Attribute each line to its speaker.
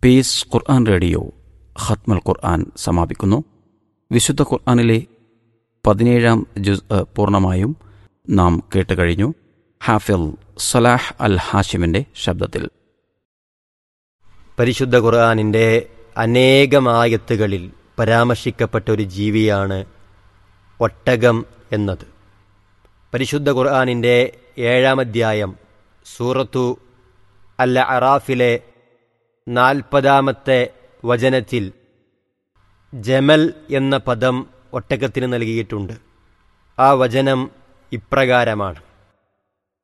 Speaker 1: piece ഖുർആൻ radio ഖത്മൽ ഖുർആൻ സമാപിക്കുന്നു വിശുദ്ധ ഖുർആനിലെ പതിനേഴാം ജുസ് പൂർണ്ണമായും നാം കേട്ടുകഴിഞ്ഞു ഹാഫിൽ സലാഹ് അൽ ഹാഷിമിൻ്റെ ശബ്ദത്തിൽ
Speaker 2: പരിശുദ്ധ ഖുർആാനിൻ്റെ അനേകമായത്തുകളിൽ പരാമർശിക്കപ്പെട്ട ഒരു ജീവിയാണ് ഒട്ടകം എന്നത് പരിശുദ്ധ ഖുർആാനിൻ്റെ ഏഴാം അധ്യായം സൂറത്തു അൽ അറാഫിലെ നാൽപ്പതാമത്തെ വചനത്തിൽ ജമൽ എന്ന പദം ഒട്ടകത്തിന് നൽകിയിട്ടുണ്ട് ആ വചനം ഇപ്രകാരമാണ്